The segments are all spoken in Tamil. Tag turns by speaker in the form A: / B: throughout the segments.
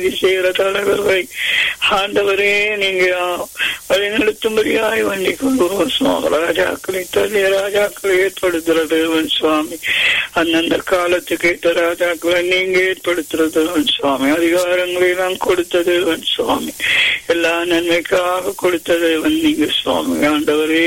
A: செய்கிற தலைவர்களை ஆண்டவரே நீங்க வழிநடத்தும்படியாய் வண்டி கொள்வோம் சுவாமி ராஜாக்களை தள்ளிய ராஜாக்களை ஏற்படுத்துற தேவன் சுவாமி அந்தந்த காலத்துக்கு ஏற்ற ராஜாக்களை நீங்க ஏற்படுத்துற தேவன் சுவாமி அதிகாரங்களை எல்லாம் கொடுத்த தேவன் சுவாமி எல்லா நன்மைக்காக கொடுத்த தேவன் நீங்க சுவாமி ஆண்டவரே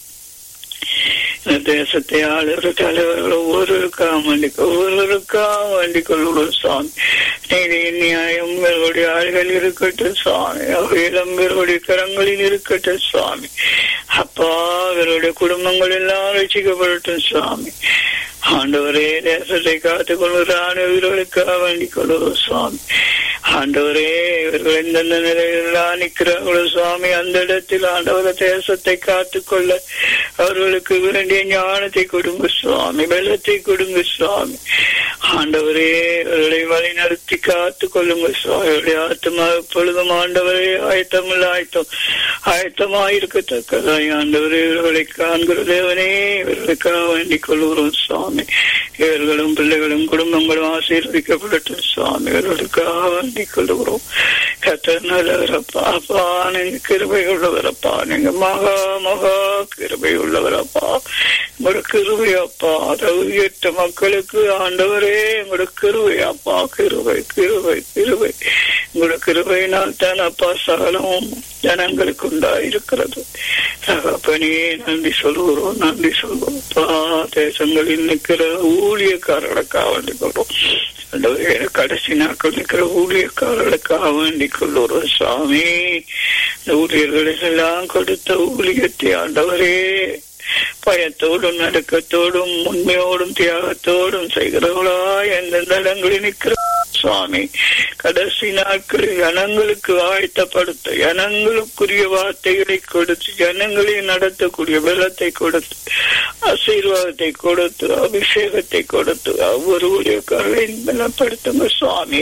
A: இந்த தேசத்தை ஆளுகிற தலைவர்கள் ஒவ்வொருவருக்காக வேண்டி ஒவ்வொருவருக்காக வேண்டிக் கொள்ளும் சுவாமி நீதி நியாயம் இவர்களுடைய ஆள்கள் இருக்கட்டும் சுவாமி அவையிடம் இவர்களுடைய கரங்களில் இருக்கட்டும் சுவாமி அப்பா இவருடைய குடும்பங்கள் எல்லாம் ரசிக்கப்படட்டும் சுவாமி ஆண்டவரே தேசத்தை காத்துக் கொள்கிறான இவர்களுக்காக வேண்டிக் கொள்ளுவோம் சுவாமி ஆண்டவரே இவர்கள் எந்தெந்த நிலையிலாம் நிற்கிறார்களோ சுவாமி அந்த இடத்தில் ஆண்டவர தேசத்தை காத்துக்கொள்ள அவர்களுக்கு வேண்டிய ஞானத்தை கொடுங்க சுவாமி வெள்ளத்தை கொடுங்க சுவாமி ஆண்டவரே அவர்களை வழி நடத்தி காத்து கொள்ளுங்க சுவாமி அவருடைய ஆத்மா எப்பொழுதும் ஆண்டவரே ஆயத்தமில்ல ஆயத்தம் ஆயத்தமாயிருக்கத்தக்கதாய் ஆண்டவரே இவர்களை காண்கிற தேவனே இவர்களுக்காக வேண்டிக் கொள்கிறோம் சுவாமி இவர்களும் பிள்ளைகளும் குடும்பங்களும் ஆசீர்வதிக்கப்படட்டும் சுவாமி இவர்களுக்காக வேண்டிக் கொள்கிறோம் கத்தர் நல்லவரப்பா அப்பா நீங்க கிருபை உள்ளவரப்பா நீங்க மகா மகா கிருபை உள்ளவரப்பா உங்களோட கிருபை அப்பா அதை உயர்த்த மக்களுக்கு ஆண்டவரே உங்களோட கிருபை அப்பா கிருபை கிருபை கிருபை உங்களோட கிருபையினால் தான் அப்பா சகலமும் ஜனங்களுக்கு உண்டாயிருக்கிறது தகப்பனே நன்றி சொல்கிறோம் நன்றி சொல்கிறோம் அப்பா தேசங்களில் நிற்கிற ஊழியக்காரர்களுக்காக வேண்டிக் கொள்வோம் ஆண்டவரே, கடைசி நாட்கள் நிற்கிற ஊழியக்காரர்களுக்காக வேண்டிக் கொள்ளுறோம் சுவாமி இந்த ஊழியர்களை எல்லாம் கொடுத்த ஊழியத்தை ஆண்டவரே பயத்தோடும் நடுக்கத்தோடும் உண்மையோடும் தியாகத்தோடும் செய்கிறவளா எந்தெந்த இடங்களில் நிற்கிற சுவாமி கடைசி நாட்களில் ஜனங்களுக்கு ஆயத்தப்படுத்த ஜனங்களுக்குரிய வார்த்தைகளை கொடுத்து ஜனங்களை நடத்தக்கூடிய வெள்ளத்தை கொடுத்து ஆசீர்வாதத்தை கொடுத்து அபிஷேகத்தை கொடுத்து ஒவ்வொரு ஊழியக்காரர்களையும் பலப்படுத்துங்க சுவாமி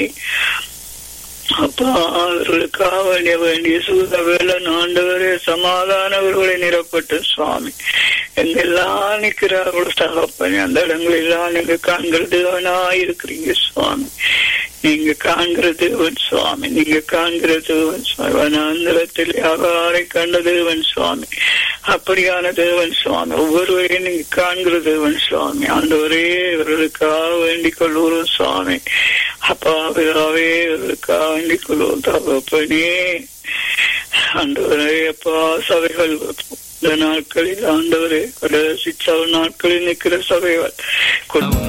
A: அப்பா அவர்களுக்காக வேண்டிய வேண்டிய சூத வேலன் ஆண்டவரே சமாதானவர்களை நிரப்பட்டு சுவாமி எங்கெல்லாம் நிற்கிறார்களோ தகப்பனே அந்த இடங்களெல்லாம் நீங்க காண்கிறது இருக்கிறீங்க சுவாமி நீங்க காண்கிற தேவன் சுவாமி நீங்க காண்கிற தேவன் சுவாமி வனாந்திரத்தில் யாகாரை கண்ட தேவன் சுவாமி அப்படியான தேவன் சுவாமி ஒவ்வொருவரையும் நீங்க காண்கிற தேவன் சுவாமி ஆண்டவரே இவர்களுக்காக வேண்டிக் கொள்வோம் சுவாமி அப்பா பிதாவே இவர்களுக்காக வேண்டிக் கொள்வோம் தகப்பனே ஆண்டவரே அப்பா சபைகள் இந்த நாட்களில் ஆண்டவரே கடைசி நாட்களில் நிற்கிற சபைகள்